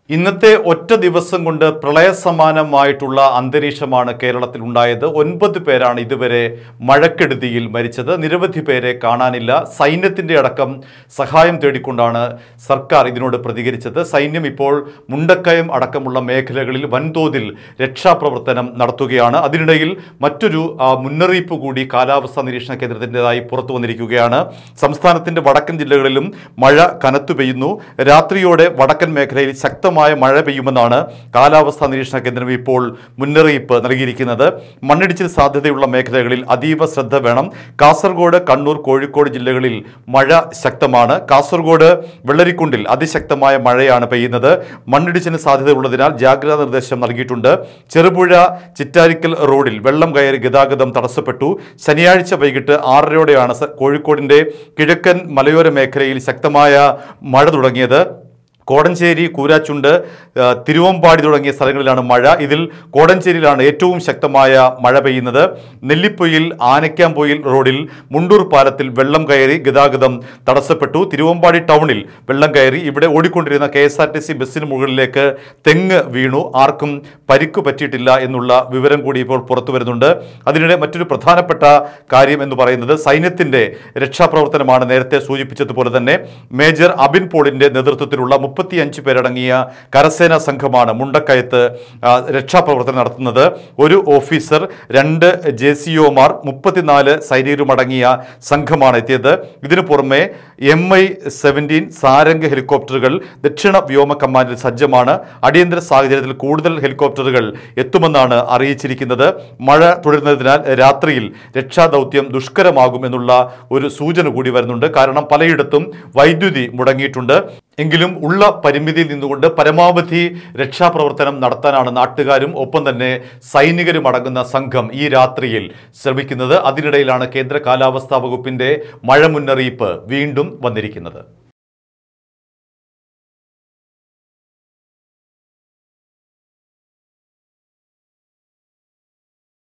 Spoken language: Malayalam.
ഇന്നത്തെ ഒറ്റ ദിവസം കൊണ്ട് പ്രളയസമാനമായിട്ടുള്ള അന്തരീക്ഷമാണ് കേരളത്തിൽ ഉണ്ടായത് ഒൻപത് പേരാണ് ഇതുവരെ മഴക്കെടുതിയിൽ മരിച്ചത് നിരവധി പേരെ കാണാനില്ല സൈന്യത്തിൻ്റെ അടക്കം സഹായം തേടിക്കൊണ്ടാണ് സർക്കാർ ഇതിനോട് പ്രതികരിച്ചത് സൈന്യം ഇപ്പോൾ മുണ്ടക്കയം അടക്കമുള്ള മേഖലകളിൽ വൻതോതിൽ രക്ഷാപ്രവർത്തനം നടത്തുകയാണ് അതിനിടയിൽ മറ്റൊരു ആ, മുന്നറിയിപ്പ് കൂടി കാലാവസ്ഥാ നിരീക്ഷണ കേന്ദ്രത്തിൻ്റെതായി പുറത്തു വന്നിരിക്കുകയാണ് സംസ്ഥാനത്തിൻ്റെ വടക്കൻ ജില്ലകളിലും മഴ കനത്തു പെയ്യുന്നു രാത്രിയോടെ വടക്കൻ മേഖലയിൽ ശക്തമായ മഴ പെയ്യുമെന്നാണ് കാലാവസ്ഥാ നിരീക്ഷണ കേന്ദ്രം ഇപ്പോൾ മുന്നറിയിപ്പ് നൽകിയിരിക്കുന്നത് മണ്ണിടിച്ചിൽ സാധ്യതയുള്ള മേഖലകളിൽ അതീവ ശ്രദ്ധ വേണം കാസർഗോഡ് കണ്ണൂർ കോഴിക്കോട് ജില്ലകളിൽ മഴ ശക്തമാണ് കാസർഗോഡ് വെള്ളരിക്കുണ്ടിൽ അതിശക്തമായ മഴയാണ് പെയ്യുന്നത് മണ്ണിടിച്ചിലിന് സാധ്യതയുള്ളതിനാൽ ജാഗ്രതാ നിർദ്ദേശം നൽകിയിട്ടുണ്ട് ചെറുപുഴ ചിറ്റാരിക്കൽ റോഡിൽ വെള്ളം കയറി ഗതാഗതം തടസ്സപ്പെട്ടു ശനിയാഴ്ച വൈകിട്ട് ആറരയോടെയാണ് സ- കോഴിക്കോടിന്റെ കിഴക്കൻ മലയോര മേഖലയിൽ ശക്തമായ മഴ തുടങ്ങിയത് കോടഞ്ചേരി കൂരാച്ചുണ്ട് ആ, തിരുവമ്പാടി തുടങ്ങിയ സ്ഥലങ്ങളിലാണ് മഴ ഇതിൽ കോടഞ്ചേരിയിലാണ് ഏറ്റവും ശക്തമായ മഴ പെയ്യുന്നത് നെല്ലിപ്പൊയിൽ ആനക്കാംപൊയിൽ റോഡിൽ മുണ്ടൂർ പാലത്തിൽ വെള്ളം കയറി ഗതാഗതം തടസ്സപ്പെട്ടു തിരുവമ്പാടി ടൗണിൽ വെള്ളം കയറി ഇവിടെ ഓടിക്കൊണ്ടിരുന്ന K S R T C ബസ്സിന് മുകളിലേക്ക് തെങ്ങ് വീണു ആർക്കും പരിക്കു പറ്റിയിട്ടില്ല എന്നുള്ള വിവരം കൂടി ഇപ്പോൾ പുറത്തു വരുന്നുണ്ട് അതിനിടെ മറ്റൊരു പ്രധാനപ്പെട്ട കാര്യം എന്ന് പറയുന്നത് സൈന്യത്തിന്റെ രക്ഷാപ്രവർത്തനമാണ് നേരത്തെ സൂചിപ്പിച്ചതുപോലെ തന്നെ മേജർ അബിൻ പോളിന്റെ നേതൃത്വത്തിലുള്ള മുപ്പത്തിയഞ്ച് പേരടങ്ങിയ കരസേനാ സംഘമാണ് മുണ്ടക്കയത്ത് ആ, രക്ഷാപ്രവർത്തനം നടത്തുന്നത് ഒരു ഓഫീസർ രണ്ട് ജെ സി ഒമാർ മുപ്പത്തിനാല് സൈനികരുമടങ്ങിയ സംഘമാണ് എത്തിയത് ഇതിനു പുറമെ എം ഐ സെവൻറ്റീൻ സാരംഗ് ഹെലികോപ്റ്ററുകൾ ദക്ഷിണ വ്യോമ കമാൻഡിൽ സജ്ജമാണ് അടിയന്തര സാഹചര്യത്തിൽ കൂടുതൽ ഹെലികോപ്റ്ററുകൾ എത്തുമെന്നാണ് അറിയിച്ചിരിക്കുന്നത് മഴ തുടരുന്നതിനാൽ രാത്രിയിൽ രക്ഷാദൗത്യം ദുഷ്കരമാകും എന്നുള്ള ഒരു സൂചന കൂടി വരുന്നുണ്ട് കാരണം പലയിടത്തും വൈദ്യുതി മുടങ്ങിയിട്ടുണ്ട് എങ്കിലും ഉള്ള പരിമിതിയിൽ നിന്നുകൊണ്ട് പരമാവധി രക്ഷാപ്രവർത്തനം നടത്താനാണ് നാട്ടുകാരും ഒപ്പം തന്നെ സൈനികരും അടങ്ങുന്ന സംഘം ഈ രാത്രിയിൽ ശ്രമിക്കുന്നത് അതിനിടയിലാണ് കേന്ദ്ര കാലാവസ്ഥാ വകുപ്പിന്റെ മഴ മുന്നറിയിപ്പ് വീണ്ടും വന്നിരിക്കുന്നത്